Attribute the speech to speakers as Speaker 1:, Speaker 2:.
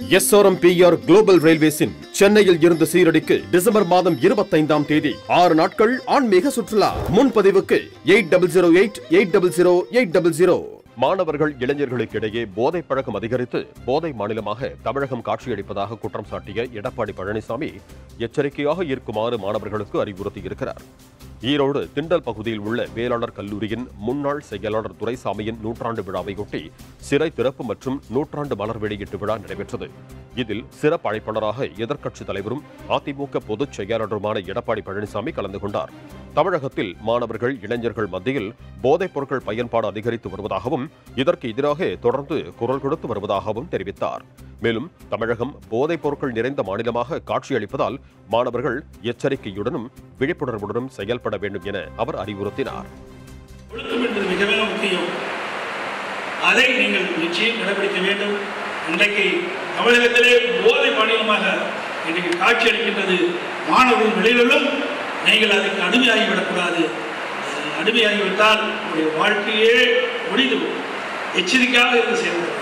Speaker 1: SRMPR global ரயில்வேஸின் சென்னையில் இருந்து சீரடிக்கு December மாதம் இருபத்தைந்தாம் தேதி ஆறு நாட்கள் ஆன்மீக சுற்றுலா முன்பதிவுக்கு eight double zero eight eight double zero eight double zero மாணவர்கள் இளைஞர்களுக்கு இடையே போதை பழக்கம் அதிகரித்து போதை மாநிலமாக தமிழகம் காட்சியளிப்பதாக குற்றம் சாட்டிய எடப்பாடி பழனிசாமி எச்சரிக்கையாக இருக்குமாறு மாணவர்களுக்கு அறிவுறுத்தியிருக்கிறார் ஈரோடு திண்டல் பகுதியில் உள்ள வேளாளர் கல்லூரியின் முன்னாள் செயலாளர் துரைசாமியின் நூற்றாண்டு விழாவையொட்டி சிறை திறப்பு மற்றும் நூற்றாண்டு மலர் வெளியீட்டு விழா நடைபெற்றது இதில் சிறப்பு அழைப்பாளராக எதிர்க்கட்சித் தலைவரும் அதிமுக பொதுச் செயலாளருமான எடப்பாடி பழனிசாமி கலந்து கொண்டார் தமிழகத்தில் மாணவர்கள் இளைஞர்கள் மத்தியில் போதைப் பொருட்கள் பயன்பாடு அதிகரித்து வருவதாகவும் இதற்கு எதிராக தொடர்ந்து குரல் கொடுத்து வருவதாகவும் தெரிவித்தார் மேலும் தமிழகம் போதைப் பொருட்கள் நிறைந்த மாநிலமாக காட்சியளிப்பதால் மாணவர்கள் எச்சரிக்கையுடனும் விழிப்புணர்வுடனும் செயல்பட வேண்டும் என அவர் அறிவுறுத்தினார்
Speaker 2: ஒழுக்கம் என்பது மிக மிக முக்கியம் அதை நீங்கள் நிச்சயம் கடைபிடிக்க வேண்டும் இன்றைக்கு தமிழகத்திலே போதை மாநிலமாக இன்றைக்கு காட்சி அளிக்கின்றது மாணவர்கள் வெளியிலும் நீங்கள் அதுக்கு அடிமையாகிவிடக்கூடாது அஹ் அடிமையாகிவிட்டால் உங்களுடைய வாழ்க்கையே முடிந்து போகும். எச்சரிக்கையாக இருந்து செயல்பட வேண்டும்